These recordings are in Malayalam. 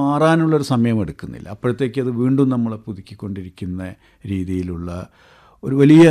മാറാനുള്ളൊരു സമയം എടുക്കുന്നില്ല അപ്പോഴത്തേക്ക് അത് വീണ്ടും നമ്മളെ പുതുക്കിക്കൊണ്ടിരിക്കുന്ന രീതിയിലുള്ള ഒരു വലിയ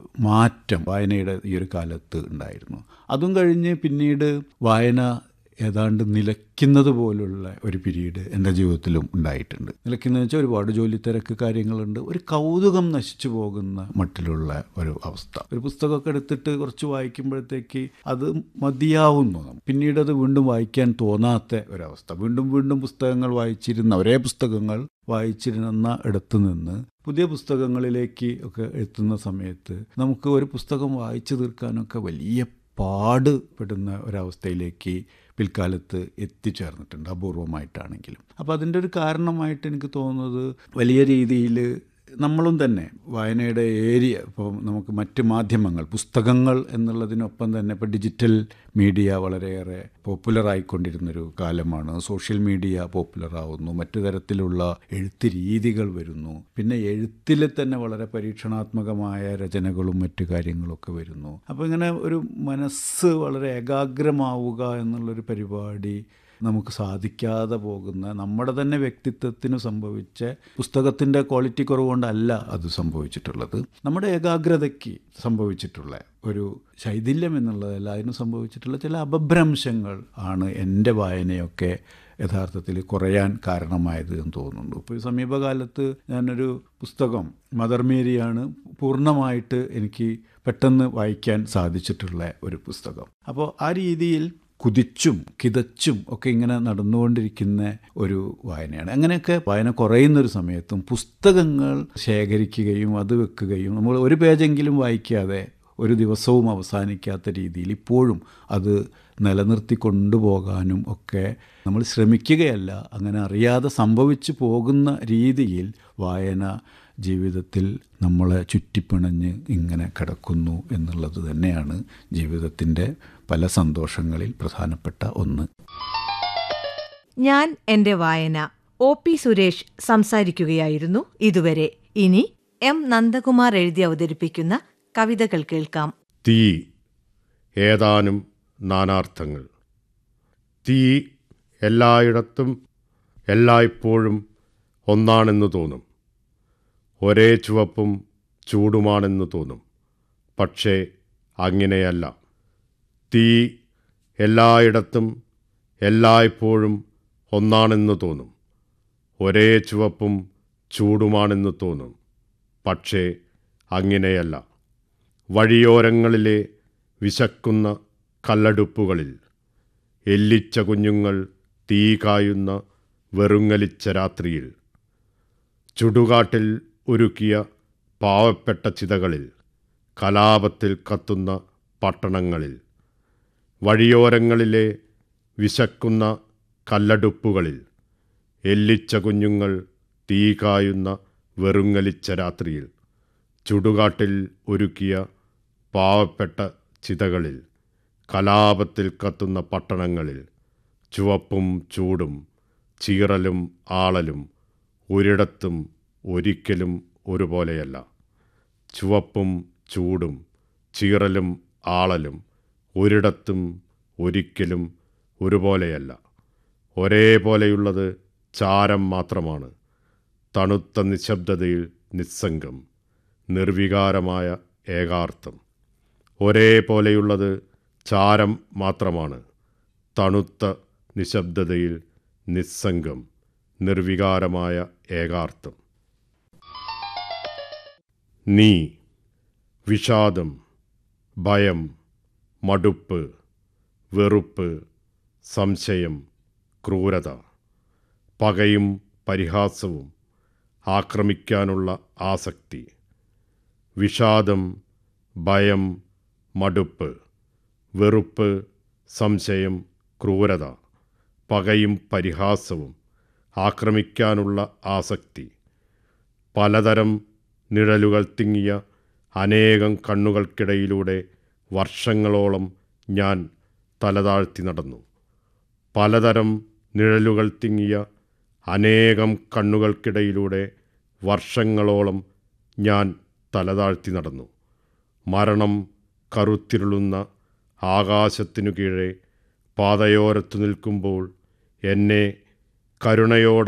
മാറ്റം വായനയുടെ ഈ ഒരു കാലത്ത് ഉണ്ടായിരുന്നു അതും കഴിഞ്ഞ് പിന്നീട് വായന ഏതാണ്ട് നിലയ്ക്കുന്നത് പോലുള്ള ഒരു പീരീഡ് എൻ്റെ ജീവിതത്തിലും ഉണ്ടായിട്ടുണ്ട് നിലയ്ക്കുന്നതെന്ന് വെച്ചാൽ ഒരുപാട് ജോലി തിരക്ക് കാര്യങ്ങളുണ്ട് ഒരു കൗതുകം നശിച്ചു പോകുന്ന മട്ടിലുള്ള ഒരു അവസ്ഥ ഒരു പുസ്തകമൊക്കെ എടുത്തിട്ട് കുറച്ച് വായിക്കുമ്പോഴത്തേക്ക് അത് മതിയാവുന്നു പിന്നീട് അത് വീണ്ടും വായിക്കാൻ തോന്നാത്ത ഒരവസ്ഥ വീണ്ടും വീണ്ടും പുസ്തകങ്ങൾ വായിച്ചിരുന്ന ഒരേ പുസ്തകങ്ങൾ വായിച്ചിരുന്ന ഇടത്തു നിന്ന് പുതിയ പുസ്തകങ്ങളിലേക്ക് ഒക്കെ എത്തുന്ന സമയത്ത് നമുക്ക് ഒരു പുസ്തകം വായിച്ചു തീർക്കാനൊക്കെ വലിയ പാടുപെടുന്ന ഒരവസ്ഥയിലേക്ക് പിൽക്കാലത്ത് എത്തിച്ചേർന്നിട്ടുണ്ട് അപൂർവമായിട്ടാണെങ്കിലും അപ്പോൾ അതിൻ്റെ ഒരു കാരണമായിട്ട് എനിക്ക് തോന്നുന്നത് വലിയ രീതിയിൽ നമ്മളും തന്നെ വായനയുടെ ഏരിയ ഇപ്പോൾ നമുക്ക് മറ്റ് മാധ്യമങ്ങൾ പുസ്തകങ്ങൾ എന്നുള്ളതിനൊപ്പം തന്നെ ഇപ്പോൾ ഡിജിറ്റൽ മീഡിയ വളരെയേറെ പോപ്പുലറായിക്കൊണ്ടിരുന്നൊരു കാലമാണ് സോഷ്യൽ മീഡിയ പോപ്പുലറാവുന്നു മറ്റു തരത്തിലുള്ള എഴുത്ത് രീതികൾ വരുന്നു പിന്നെ എഴുത്തിൽ തന്നെ വളരെ പരീക്ഷണാത്മകമായ രചനകളും മറ്റു കാര്യങ്ങളൊക്കെ വരുന്നു അപ്പോൾ ഇങ്ങനെ ഒരു മനസ്സ് വളരെ ഏകാഗ്രമാവുക എന്നുള്ളൊരു പരിപാടി നമുക്ക് സാധിക്കാതെ പോകുന്ന നമ്മുടെ തന്നെ വ്യക്തിത്വത്തിന് സംഭവിച്ച പുസ്തകത്തിൻ്റെ ക്വാളിറ്റി കുറവുകൊണ്ടല്ല അത് സംഭവിച്ചിട്ടുള്ളത് നമ്മുടെ ഏകാഗ്രതയ്ക്ക് സംഭവിച്ചിട്ടുള്ള ഒരു ശൈഥില്യം എന്നുള്ളതല്ല അതിന് സംഭവിച്ചിട്ടുള്ള ചില അപഭ്രംശങ്ങൾ ആണ് എൻ്റെ വായനയൊക്കെ യഥാർത്ഥത്തിൽ കുറയാൻ കാരണമായത് എന്ന് തോന്നുന്നു ഇപ്പോൾ ഈ സമീപകാലത്ത് ഞാനൊരു പുസ്തകം മദർ മേരിയാണ് പൂർണ്ണമായിട്ട് എനിക്ക് പെട്ടെന്ന് വായിക്കാൻ സാധിച്ചിട്ടുള്ള ഒരു പുസ്തകം അപ്പോൾ ആ രീതിയിൽ കുതിച്ചും കിതച്ചും ഒക്കെ ഇങ്ങനെ നടന്നുകൊണ്ടിരിക്കുന്ന ഒരു വായനയാണ് അങ്ങനെയൊക്കെ വായന കുറയുന്ന ഒരു സമയത്തും പുസ്തകങ്ങൾ ശേഖരിക്കുകയും അത് വെക്കുകയും നമ്മൾ ഒരു പേജെങ്കിലും വായിക്കാതെ ഒരു ദിവസവും അവസാനിക്കാത്ത രീതിയിൽ ഇപ്പോഴും അത് നിലനിർത്തി കൊണ്ടുപോകാനും ഒക്കെ നമ്മൾ ശ്രമിക്കുകയല്ല അങ്ങനെ അറിയാതെ സംഭവിച്ചു പോകുന്ന രീതിയിൽ വായന ജീവിതത്തിൽ നമ്മളെ ചുറ്റിപ്പിണഞ്ഞ് ഇങ്ങനെ കിടക്കുന്നു എന്നുള്ളത് തന്നെയാണ് ജീവിതത്തിൻ്റെ പല സന്തോഷങ്ങളിൽ പ്രധാനപ്പെട്ട ഒന്ന് ഞാൻ എൻ്റെ വായന ഒ പി സുരേഷ് സംസാരിക്കുകയായിരുന്നു ഇതുവരെ ഇനി എം നന്ദകുമാർ എഴുതി അവതരിപ്പിക്കുന്ന കവിതകൾ കേൾക്കാം തീ ഏതാനും നാനാർത്ഥങ്ങൾ തീ എല്ലായിടത്തും എല്ലായ്പ്പോഴും ഒന്നാണെന്ന് തോന്നും ഒരേ ചുവപ്പും ചൂടുമാണെന്ന് തോന്നും പക്ഷേ അങ്ങനെയല്ല തീ എല്ലായിടത്തും എല്ലായ്പ്പോഴും ഒന്നാണെന്ന് തോന്നും ഒരേ ചുവപ്പും ചൂടുമാണെന്ന് തോന്നും പക്ഷേ അങ്ങനെയല്ല വഴിയോരങ്ങളിലെ വിശക്കുന്ന കല്ലടുപ്പുകളിൽ എല്ലിച്ച കുഞ്ഞുങ്ങൾ തീ കായുന്ന വെറുങ്ങലിച്ച രാത്രിയിൽ ചുടുകാട്ടിൽ ഒരുക്കിയ പാവപ്പെട്ട ചിതകളിൽ കലാപത്തിൽ കത്തുന്ന പട്ടണങ്ങളിൽ വഴിയോരങ്ങളിലെ വിശക്കുന്ന കല്ലടുപ്പുകളിൽ എല്ലിച്ച കുഞ്ഞുങ്ങൾ തീ കായുന്ന വെറുങ്ങലിച്ച രാത്രിയിൽ ചുടുകാട്ടിൽ ഒരുക്കിയ പാവപ്പെട്ട ചിതകളിൽ കലാപത്തിൽ കത്തുന്ന പട്ടണങ്ങളിൽ ചുവപ്പും ചൂടും ചീറലും ആളലും ഒരിടത്തും ഒരിക്കലും ഒരുപോലെയല്ല ചുവപ്പും ചൂടും ചീറലും ആളലും ഒരിടത്തും ഒരിക്കലും ഒരുപോലെയല്ല ഒരേപോലെയുള്ളത് ചാരം മാത്രമാണ് തണുത്ത നിശബ്ദതയിൽ നിസ്സംഗം നിർവികാരമായ ഏകാർത്ഥം ഒരേപോലെയുള്ളത് ചാരം മാത്രമാണ് തണുത്ത നിശബ്ദതയിൽ നിസ്സംഗം നിർവികാരമായ ഏകാർത്ഥം നീ വിഷാദം ഭയം മടുപ്പ് വെറുപ്പ് സംശയം ക്രൂരത പകയും പരിഹാസവും ആക്രമിക്കാനുള്ള ആസക്തി വിഷാദം ഭയം മടുപ്പ് വെറുപ്പ് സംശയം ക്രൂരത പകയും പരിഹാസവും ആക്രമിക്കാനുള്ള ആസക്തി പലതരം നിഴലുകൾ തിങ്ങിയ അനേകം കണ്ണുകൾക്കിടയിലൂടെ വർഷങ്ങളോളം ഞാൻ തലതാഴ്ത്തി നടന്നു പലതരം നിഴലുകൾ തിങ്ങിയ അനേകം കണ്ണുകൾക്കിടയിലൂടെ വർഷങ്ങളോളം ഞാൻ തലതാഴ്ത്തി നടന്നു മരണം കറുത്തിരുളുന്ന ആകാശത്തിനു കീഴെ പാതയോരത്തു നിൽക്കുമ്പോൾ എന്നെ കരുണയോടെ